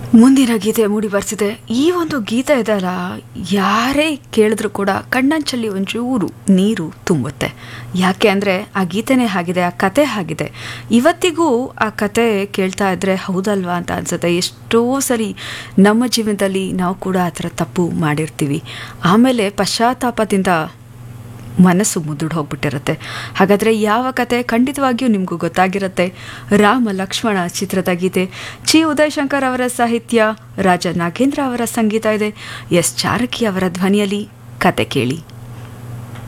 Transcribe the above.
ಮುಂದಿನ ಗೀತೆ ಮೂಡಿ ಬರ್ತಿದೆ ಈ ಒಂದು ಗೀತೆ ಇದೆಯಲ್ಲ ಯಾರೇ ಕೇಳಿದ್ರು ಕೂಡ ಕಣ್ಣಂಚಲ್ಲಿ ಒಂಚೂರು ನೀರು ತುಂಬುತ್ತೆ ಯಾಕೆ ಅಂದರೆ ಆ ಗೀತೆನೇ ಆಗಿದೆ ಆ ಕತೆ ಆಗಿದೆ ಇವತ್ತಿಗೂ ಆ ಕತೆ ಕೇಳ್ತಾ ಇದ್ರೆ ಹೌದಲ್ವಾ ಅಂತ ಅನ್ಸುತ್ತೆ ಎಷ್ಟೋ ಸರಿ ನಮ್ಮ ಜೀವನದಲ್ಲಿ ನಾವು ಕೂಡ ಆ ಥರ ತಪ್ಪು ಮಾಡಿರ್ತೀವಿ ಆಮೇಲೆ ಪಶ್ಚಾತ್ತಾಪದಿಂದ ಮನಸ್ಸು ಮುದ್ದುಡ್ ಹೋಗ್ಬಿಟ್ಟಿರುತ್ತೆ ಹಾಗಾದರೆ ಯಾವ ಕತೆ ಖಂಡಿತವಾಗಿಯೂ ನಿಮಗೂ ಗೊತ್ತಾಗಿರುತ್ತೆ ರಾಮ ಲಕ್ಷ್ಮಣ ಚಿತ್ರದ ಗೀತೆ ಚಿ ಉದಯಶಂಕರ್ ಅವರ ಸಾಹಿತ್ಯ ರಾಜ ನಾಗೇಂದ್ರ ಅವರ ಸಂಗೀತ ಇದೆ ಎಸ್ ಚಾರಕಿ ಅವರ ಧ್ವನಿಯಲ್ಲಿ ಕತೆ ಕೇಳಿ